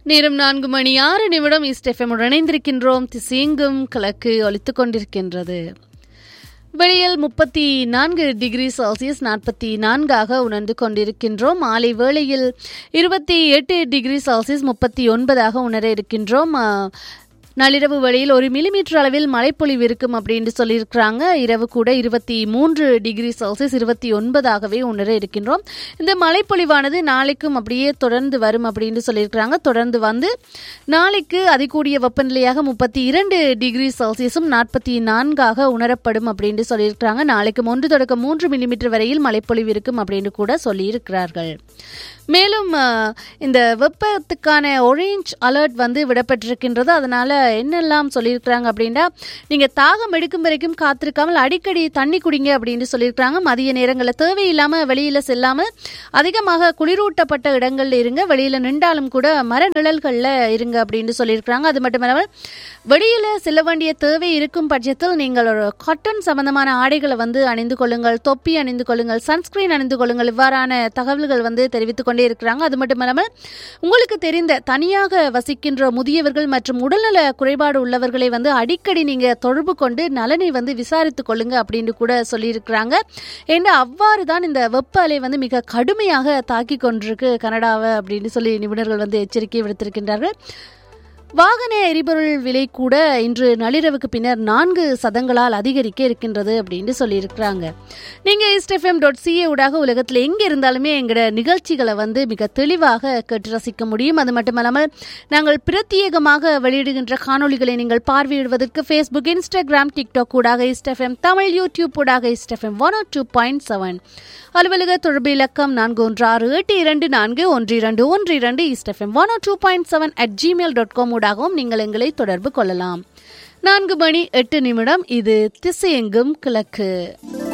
நேரம் நான்கு மணி ஆறு நிமிடம் இஸ்டெஃபம் இணைந்திருக்கின்றோம் திசையெங்கும் கிழக்கு ஒலித்துக் கொண்டிருக்கின்றது வெளியில் முப்பத்தி நான்கு டிகிரி செல்சியஸ் நாற்பத்தி நான்காக உணர்ந்து கொண்டிருக்கின்றோம் மாலை வேளையில் இருபத்தி எட்டு டிகிரி செல்சியஸ் முப்பத்தி ஒன்பதாக உணர இருக்கின்றோம் ஆ, நள்ளிரவு வேளையில் ஒரு மில்லிமீட்டர் அளவில் மழைப்பொழிவு இருக்கும் அப்படின்னு சொல்லியிருக்கிறாங்க இரவு கூட இருபத்தி மூன்று டிகிரி செல்சியஸ் இருபத்தி ஒன்பதாகவே உணர இருக்கின்றோம் இந்த மழைப்பொழிவானது நாளைக்கும் அப்படியே தொடர்ந்து வரும் அப்படின்னு சொல்லியிருக்கிறாங்க தொடர்ந்து வந்து நாளைக்கு அதிகூடிய வெப்பநிலையாக முப்பத்தி இரண்டு டிகிரி செல்சியஸும் நாற்பத்தி நான்காக உணரப்படும் அப்படின்னு சொல்லியிருக்கிறாங்க நாளைக்கு ஒன்று தொடக்கம் மூன்று மில்லிமீட்டர் வரையில் மழைப்பொழிவு இருக்கும் அப்படின்னு கூட சொல்லியிருக்கிறார்கள் மேலும் அஹ், இந்த வெப்பத்துக்கான ஒரேஞ்ச் அலர்ட் வந்து விடப்பட்டிருக்கின்றது அதனால என்னெல்லாம் சொல்லியிருக்கிறாங்க அப்படின்னா நீங்க தாகம் எடுக்கும் வரைக்கும் காத்திருக்காமல் அடிக்கடி தண்ணி குடிங்க அப்படின்னு சொல்லியிருக்கிறாங்க மதிய நேரங்களில் தேவையில்லாம வெளியில செல்லாம அதிகமாக குளிரூட்டப்பட்ட இடங்கள்ல இருங்க வெளியில நின்றாலும் கூட மர நிழல்கள்ல இருங்க அப்படின்னு சொல்லியிருக்கிறாங்க அது மட்டும் இல்லாமல் வெளியில செல்ல வேண்டிய தேவை இருக்கும் பட்சத்தில் நீங்கள் ஒரு காட்டன் சம்பந்தமான ஆடைகளை வந்து அணிந்து கொள்ளுங்கள் தொப்பி அணிந்து கொள்ளுங்கள் சன்ஸ்கிரீன் அணிந்து கொள்ளுங்கள் இவ்வாறான தகவல்கள் வந்து தெரிவித்துக் கொண்டே இருக்கிறாங்க அது மட்டும் இல்லாமல் உங்களுக்கு தெரிந்த தனியாக வசிக்கின்ற முதியவர்கள் மற்றும் உடல்நல குறைபாடு உள்ளவர்களை வந்து அடிக்கடி நீங்க தொடர்பு கொண்டு நலனை வந்து விசாரித்துக் கொள்ளுங்க அப்படின்னு கூட சொல்லியிருக்கிறாங்க ஏன்னா அவ்வாறு தான் இந்த வெப்ப அலை வந்து மிக கடுமையாக தாக்கி கொண்டிருக்கு கனடாவை அப்படின்னு சொல்லி நிபுணர்கள் வந்து எச்சரிக்கை விடுத்திருக்கின்றார்கள் வாகன எரிபொருள் விலை கூட இன்று நள்ளிரவுக்கு பின்னர் நான்கு சதங்களால் அதிகரிக்க இருக்கின்றது அப்படின்னு சொல்லியிருக்கிறாங்க நீங்க இஸ்டெஃப்எம் டாட் சிஏ ஊடாக உலகத்தில் எங்க இருந்தாலுமே எங்களோட நிகழ்ச்சிகளை வந்து மிக தெளிவாக கேட்டு ரசிக்க முடியும் அது மட்டுமல்லாமல் நாங்கள் பிரத்யேகமாக வெளியிடுகின்ற காணொளிகளை நீங்கள் பார்வையிடுவதற்கு ஃபேஸ்புக் இன்ஸ்டாகிராம் டிக்டாக் ஊடாக இஸ்டெஃப்எம் தமிழ் யூடியூப் ஊடாக East FM one two point seven அலுவலக தொடர்பு இலக்கம் நான்கு ஒன்று ஆறு எட்டு இரண்டு நான்கு ஒன்று இரண்டு ஒன்று இரண்டு East FM one two point seven at Gmail dot com ஊடாகவும் நீங்கள் எங்களை தொடர்பு கொள்ளலாம் நான்கு மணி எட்டு நிமிடம் இது திசையெங்கும் கிழக்கு